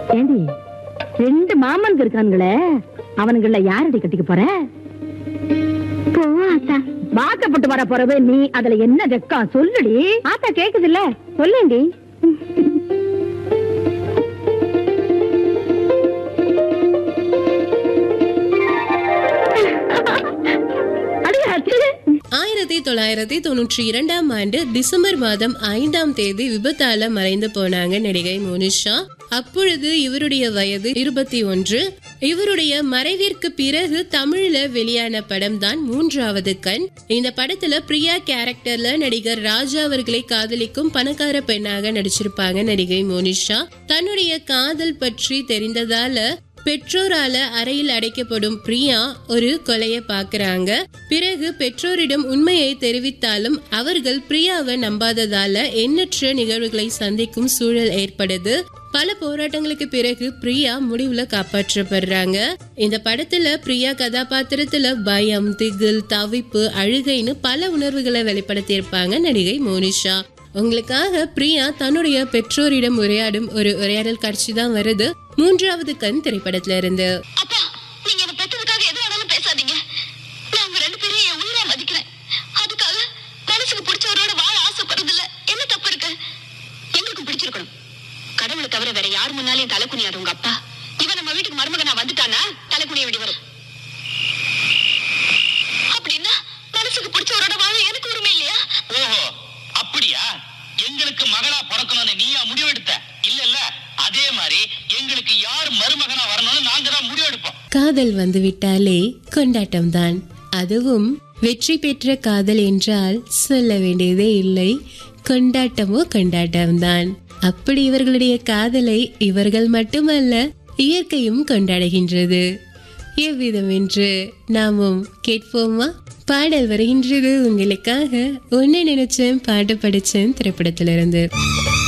ஏண்டி ரெண்டு மாமன்கள் இருக்கானுங்களே அவனுங்கள யாரடி கட்டிக்க போற போ ஆத்தா வாக்கப்பட்டு வர போறவே நீ அதுல என்ன வெக்கம் சொல்லுடி ஆத்தா கேக்குதுல்ல சொல்லேண்டி அடியாச்சு ஆயிரத்தி தொள்ளாயிரத்தி தொண்ணூற்றி இரண்டாம் ஆண்டு டிசம்பர் மாதம் ஐந்தாம் தேதி விபத்தால மறைந்து போனாங்க நடிகை மோனிஷா அப்பொழுது இவருடைய வயது இருபத்தி ஒன்று இவருடைய மறைவிற்கு பிறகு தமிழ்ல வெளியான படம் தான் மூன்றாவது கண் இந்த படத்துல பிரியா கேரக்டர்ல நடிகர் ராஜா அவர்களை காதலிக்கும் பணக்கார பெண்ணாக நடிச்சிருப்பாங்க நடிகை மோனிஷா தன்னுடைய காதல் பற்றி தெரிந்ததால பெற்றோரால அறையில் அடைக்கப்படும் பிரியா ஒரு கொலையை பாக்குறாங்க பிறகு பெற்றோரிடம் உண்மையை தெரிவித்தாலும் அவர்கள் பிரியாவை நம்பாததால எண்ணற்ற நிகழ்வுகளை சந்திக்கும் சூழல் ஏற்படுது பல போராட்டங்களுக்கு பிறகு பிரியா முடிவுல காப்பாற்றப்படுறாங்க இந்த படத்துல பிரியா கதாபாத்திரத்துல பயம் திகில் தவிப்பு அழுகைன்னு பல உணர்வுகளை வெளிப்படுத்தியிருப்பாங்க நடிகை மோனிஷா உங்களுக்காக பிரியா தன்னுடைய பெற்றோரிடம் உரையாடும் ஒரு உரையாடல் காட்சி தான் வருது மூன்றாவது கண் திரைப்படத்துல இருந்து அப்பா நீங்க என்ன பெற்றதுக்காக எது வேணாலும் பேசாதீங்க நான் உங்க ரெண்டு பேரையும் என் உயிரா மதிக்கிறேன் அதுக்காக மனசுக்கு பிடிச்சவரோட வாழ ஆசைப்படுறதுல என்ன தப்பு இருக்கு எங்களுக்கும் பிடிச்சிருக்கணும் கடவுளை தவிர வேற யார் முன்னாலையும் தலை குனியாத உங்க அப்பா இவன் நம்ம வீட்டுக்கு மருமகனா வந்துட்டானா தலை குனிய வேண்டி வரும் அப்படின்னா மனசுக்கு பிடிச்சவரோட வாழ எனக்கு உரிமை இல்லையா ஓஹோ அப்படியா எங்களுக்கு மகளா பிறக்கணும்னு நீயா முடிவெடுத்த இல்ல இல்ல அதே மாதிரி எங்களுக்கு யார் மருமகனா வரணும்னு நாங்க தான் முடிவெடுப்போம் காதல் வந்துவிட்டாலே கொண்டாட்டம் தான் அதுவும் வெற்றி பெற்ற காதல் என்றால் சொல்ல வேண்டியதே இல்லை கொண்டாட்டமோ கொண்டாட்டம்தான் அப்படி இவர்களுடைய காதலை இவர்கள் மட்டுமல்ல இயற்கையும் கொண்டாடுகின்றது எவ்விதம் என்று நாமும் கேட்போமா பாடல் வருகின்றது உங்களுக்காக ஒன்னு நினைச்சேன் பாட்டு படிச்சேன் திரைப்படத்திலிருந்து